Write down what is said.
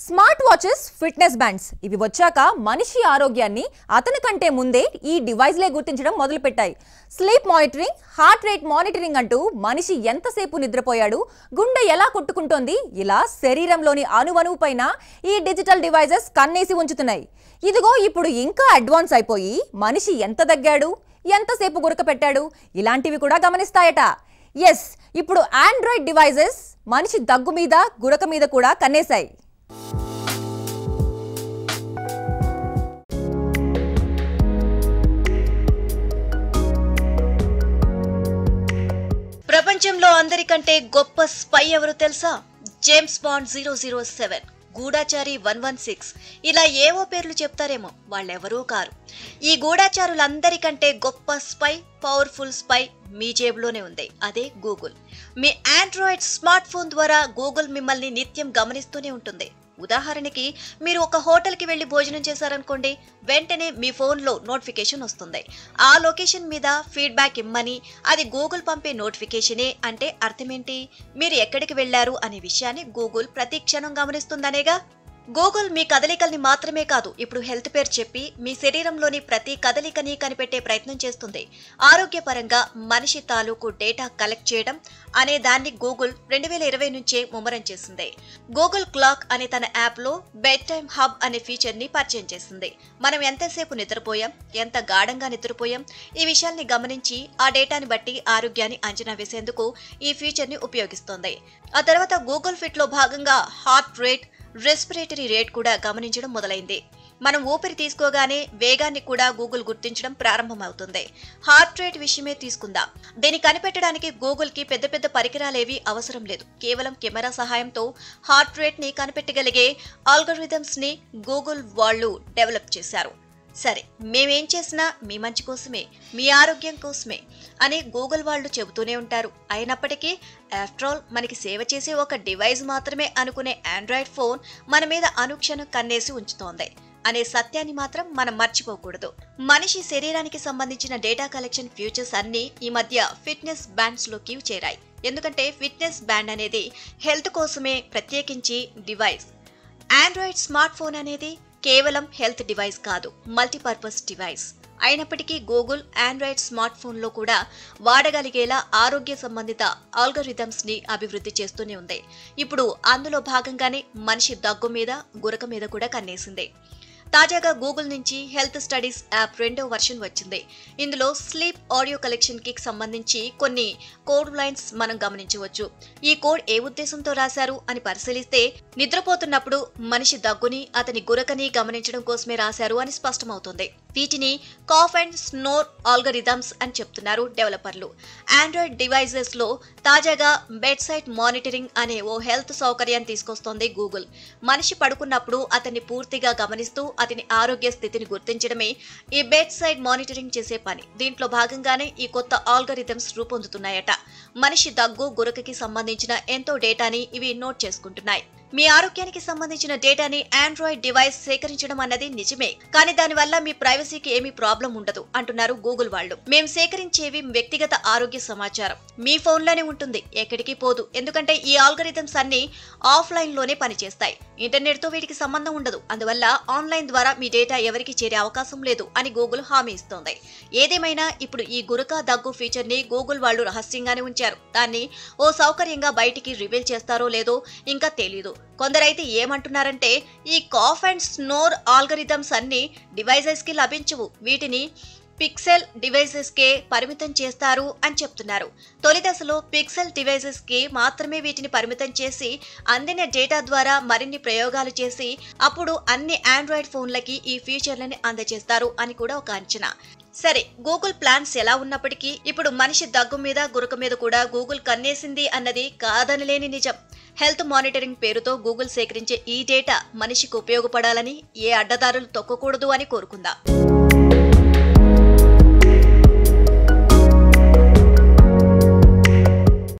smart watches fitness bands ఇవి వచ్చాక మనిషి ఆరోగ్యాన్ని అతని కంటే ముందే ఈ డివైస్లే గుర్తించడం మొదలుపెట్టాయి sleep monitoring heart rate monitoring అంటూ మనిషి ఎంతసేపు నిద్రపోయాడు గుండె ఎలా కొట్టుకుంటోంది ఇలా శరీరంలోని అణువణువు పైన ఈ డిజిటల్ డివైజెస్ కన్నేసి ఉంచుతున్నాయి ఇదిగో ఇప్పుడు ఇంకా అడ్వాన్స్ అయిపోయి మనిషి ఎంత దగ్గాడు ఎంతసేపు గురక పెట్టాడు ఇలాంటివి కూడా గమనిస్తాయట ఎస్ ఇప్పుడు ఆండ్రాయిడ్ డివైజెస్ మనిషి దగ్గు మీద గురక మీద కూడా కన్నేశాయి ప్రపంచంలో అందరికంటే గొప్ప స్పై ఎవరు తెలుసా James Bond zero zero seven గూఢాచారి వన్ వన్ సిక్స్ ఇలా ఏవో పేర్లు చెప్తారేమో వాళ్ళెవరూ కారు ఈ గూఢాచారులందరికంటే గొప్ప స్పై పవర్ఫుల్ స్పై మీ జేబులోనే ఉంది అదే గూగుల్ మీ ఆండ్రాయిడ్ స్మార్ట్ ఫోన్ ద్వారా గూగుల్ మిమ్మల్ని నిత్యం గమనిస్తూనే ఉంటుంది ఉదాహరణకి మీరు ఒక హోటల్కి వెళ్ళి భోజనం చేశారనుకోండి వెంటనే మీ ఫోన్లో నోటిఫికేషన్ వస్తుంది ఆ లొకేషన్ మీద ఫీడ్బ్యాక్ ఇమ్మని అది గూగుల్ పంపే నోటిఫికేషనే అంటే అర్థమేంటి మీరు ఎక్కడికి వెళ్ళారు అనే విషయాన్ని గూగుల్ ప్రతి క్షణం గమనిస్తుందనేగా గూగుల్ మీ కదలికల్ని మాత్రమే కాదు ఇప్పుడు హెల్త్ పేరు చెప్పి మీ శరీరంలోని ప్రతి కదలికని కనిపెట్టే ప్రయత్నం చేస్తుంది ఆరోగ్యపరంగా మనిషి తాలూకు డేటా కలెక్ట్ చేయడం అనే దాన్ని గూగుల్ రెండు వేల ఇరవై నుంచే ముమ్మరం చేసింది గూగుల్ క్లాక్ అనే తన యాప్లో బెడ్ టైమ్ హబ్ అనే ఫీచర్ని పరిచయం చేసింది మనం ఎంతసేపు నిద్రపోయాం ఎంత గాఢంగా నిద్రపోయాం ఈ విషయాల్ని గమనించి ఆ డేటాని బట్టి ఆరోగ్యాన్ని అంచనా వేసేందుకు ఈ ఫీచర్ని ఉపయోగిస్తోంది ఆ తర్వాత గూగుల్ ఫిట్ లో భాగంగా హార్ట్ రేట్ రెస్పిరేటరీ రేట్ కూడా గమనించడం మొదలైంది మనం ఊపిరి తీసుకోగానే వేగాన్ని కూడా గూగుల్ గుర్తించడం ప్రారంభమవుతుంది హార్ట్ రేట్ విషయమే తీసుకుందాం దీన్ని కనిపెట్టడానికి గూగుల్ కి పెద్ద పెద్ద పరికరాలేవి అవసరం లేదు కేవలం కెమెరా సహాయంతో హార్ట్ రేట్ ని కనిపెట్టగలిగే ఆల్గోరిథమ్స్ ని గూగుల్ వాళ్ళు డెవలప్ చేశారు సరే మేమేం చేసినా మీ మంచి కోసమే మీ ఆరోగ్యం కోసమే అని గూగుల్ వాళ్ళు చెబుతూనే ఉంటారు అయినప్పటికీ ఆఫ్టర్ ఆల్ మనకి సేవ చేసే ఒక డివైస్ మాత్రమే అనుకునే ఆండ్రాయిడ్ ఫోన్ మన మీద అనుక్షణం కన్నేసి ఉంచుతోంది అనే సత్యాన్ని మాత్రం మనం మర్చిపోకూడదు మనిషి శరీరానికి సంబంధించిన డేటా కలెక్షన్ ఫ్యూచర్స్ అన్నీ ఈ మధ్య ఫిట్నెస్ బ్యాండ్స్ లోకి చేరాయి ఎందుకంటే ఫిట్నెస్ బ్యాండ్ అనేది హెల్త్ కోసమే ప్రత్యేకించి డివైస్ ఆండ్రాయిడ్ స్మార్ట్ ఫోన్ అనేది కేవలం హెల్త్ డివైస్ కాదు మల్టీపర్పస్ డివైస్ అయినప్పటికీ గూగుల్ ఆండ్రాయిడ్ స్మార్ట్ ఫోన్లో కూడా వాడగలిగేలా ఆరోగ్య సంబంధిత ఆల్గరిథమ్స్ ని అభివృద్ధి చేస్తూనే ఉంది ఇప్పుడు అందులో భాగంగానే మనిషి దగ్గు మీద గురక మీద కూడా కన్నేసింది తాజాగా గూగుల్ నుంచి హెల్త్ స్టడీస్ యాప్ రెండో వర్షన్ వచ్చింది ఇందులో స్లీప్ ఆడియో కలెక్షన్ కి సంబంధించి కొన్ని కోడ్ లైన్స్ మనం గమనించవచ్చు ఈ కోడ్ ఏ ఉద్దేశంతో రాశారు అని పరిశీలిస్తే నిద్రపోతున్నప్పుడు మనిషి దగ్గుని అతని గురకని గమనించడం కోసమే రాశారు అని స్పష్టమవుతుంది వీటిని కాఫ్ అండ్ స్నోర్ ఆల్గరిథమ్స్ అని చెప్తున్నారు డెవలపర్లు ఆండ్రాయిడ్ డివైజెస్ లో తాజాగా బెడ్ సైట్ మానిటరింగ్ అనే ఓ హెల్త్ సౌకర్యాన్ని తీసుకొస్తోంది గూగుల్ మనిషి పడుకున్నప్పుడు అతన్ని పూర్తిగా గమనిస్తూ అతని ఆరోగ్య స్థితిని గుర్తించడమే ఈ బెడ్ సైడ్ మానిటరింగ్ చేసే పని దీంట్లో భాగంగానే ఈ కొత్త ఆల్గరిథమ్స్ రూపొందుతున్నాయట మనిషి దగ్గు గురకకి సంబంధించిన ఎంతో డేటాని ఇవి నోట్ చేసుకుంటున్నాయి మీ ఆరోగ్యానికి సంబంధించిన డేటాని ఆండ్రాయిడ్ డివైస్ సేకరించడం అన్నది నిజమే కానీ దానివల్ల మీ ప్రైవసీకి ఏమీ ప్రాబ్లం ఉండదు అంటున్నారు గూగుల్ వాళ్ళు మేము సేకరించేవి వ్యక్తిగత ఆరోగ్య సమాచారం మీ ఫోన్లోనే ఉంటుంది ఎక్కడికి పోదు ఎందుకంటే ఈ ఆల్గరిథమ్స్ అన్ని ఆఫ్లైన్ లోనే పనిచేస్తాయి ఇంటర్నెట్ తో వీటికి సంబంధం ఉండదు అందువల్ల ఆన్లైన్ ద్వారా మీ డేటా ఎవరికి చేరే అవకాశం లేదు అని గూగుల్ హామీ ఇస్తోంది ఏదేమైనా ఇప్పుడు ఈ గురక దగ్గు ఫీచర్ ని గూగుల్ వాళ్ళు రహస్యంగానే ఉంచారు దాన్ని ఓ సౌకర్యంగా బయటికి రివీల్ చేస్తారో లేదో ఇంకా తెలియదు కొందరైతే ఏమంటున్నారంటే ఈ కాఫ్ అండ్ స్నోర్ ఆల్గరిథమ్స్ అన్ని డివైజెస్ కి లభించవు వీటిని పిక్సెల్ డివైసెస్ కే పరిమితం చేస్తారు అని చెప్తున్నారు తొలి దశలో పిక్సెల్ డివైసెస్ కి మాత్రమే వీటిని పరిమితం చేసి అందిన డేటా ద్వారా మరిన్ని ప్రయోగాలు చేసి అప్పుడు అన్ని ఆండ్రాయిడ్ ఫోన్లకి ఈ ఫీచర్లని అందజేస్తారు అని కూడా ఒక అంచనా సరే గూగుల్ ప్లాన్స్ ఎలా ఉన్నప్పటికీ ఇప్పుడు మనిషి దగ్గు మీద గురక మీద కూడా గూగుల్ కన్నేసింది అన్నది కాదనలేని నిజం హెల్త్ మానిటరింగ్ పేరుతో గూగుల్ సేకరించే ఈ డేటా మనిషికి ఉపయోగపడాలని ఏ అడ్డదారులు తొక్కకూడదు అని కోరుకుందాం